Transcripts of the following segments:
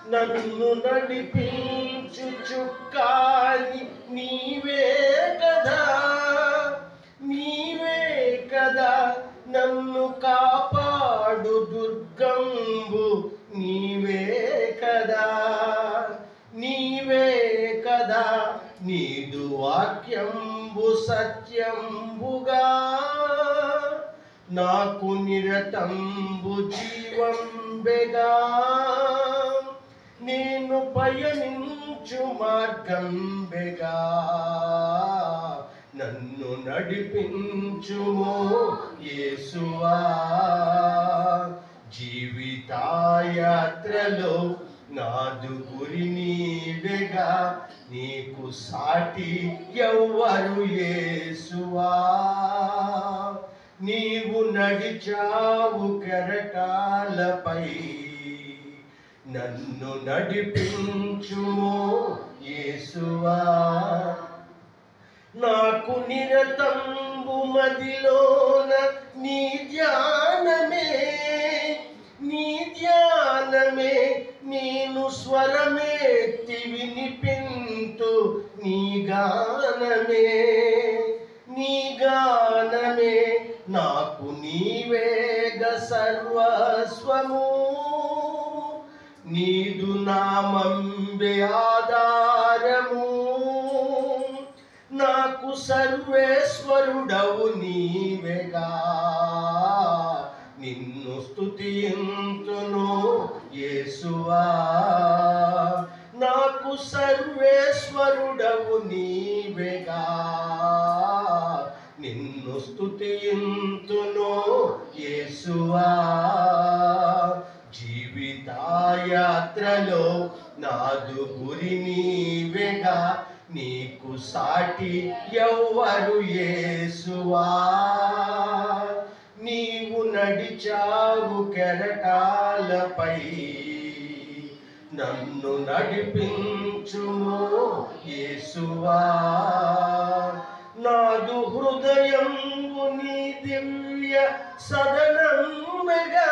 నన్ను నడిపించు చుక్కాని నీవే కదా నీవే కదా నన్ను కాపాడు దుర్గంబు నీవే కదా నీవే కదా నీదు వాక్యంబు సత్యంబుగా నాకు నిరతంబు జీవంబెగా నేను పయనించు మార్గం బెగా నన్ను నడిపించుము యేసువా జీవితాయాత్రలో నాదు గురి నీవెగా నీకు సాటి ఎవ్వరు యేసువా నీవు నడిచావు కెరటాలపై నన్ను నడిపించుము యేసువా నాకు నిరతంబు మదిలోన నీ ధ్యానమే నీ ధ్యానమే నేను స్వరమేత్తి వినిపింతు నీ గానమే నీ గానమే నాకు నీవేగ సర్వస్వము నీదు నామంబే ఆధారము నాకు సర్వేశ్వరుడవు నీవేగా నిన్ను స్తుతింతును యేసువా నాకు సర్వేశ్వరుడవు నీవేగా నిన్ను స్తుతింతును యేసువా జీవితాయాత్రలో నాదు గురి నీవేగా నీకు సాటి ఎవ్వరు యేసువా నీవు నడిచావు కెరటాలపై నన్ను నడిపించుము యేసువా నాదు హృదయం నీ దివ్య సదనంబెగా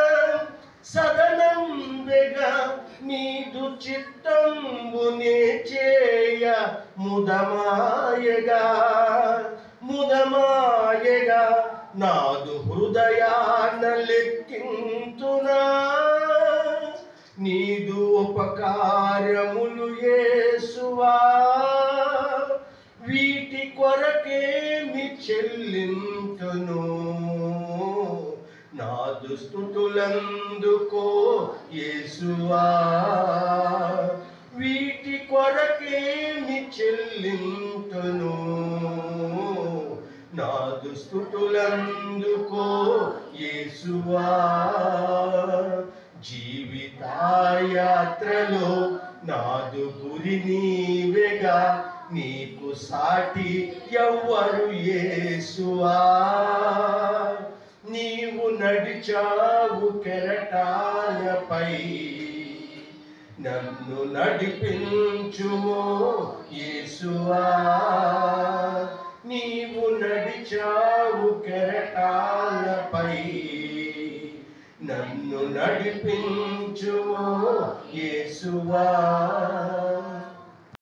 సదనంబెగా నీదు చిత్తంబునే చేయ ముదమాయగా ముదమాయగా నాదు హృదయాన లెక్కింతునా నీదు ఉపకారములు యేసువా వీటి కొరకేమి చెల్లింతును నా దుస్తుతులందుకో యేసువా వీటి కొరకేమి చెల్లింతును నా దుస్తుతులందుకో యేసువా జీవితాయాత్రలో నాదు గురి నీవేగా నీకు సాటి ఎవ్వరు యేసువా నీవు నడిచావు కెరటాలపై నన్ను నడిపించుము యేసువా నీవు నడిచావు కెరటాలపై నన్ను నడిపించుము యేసువా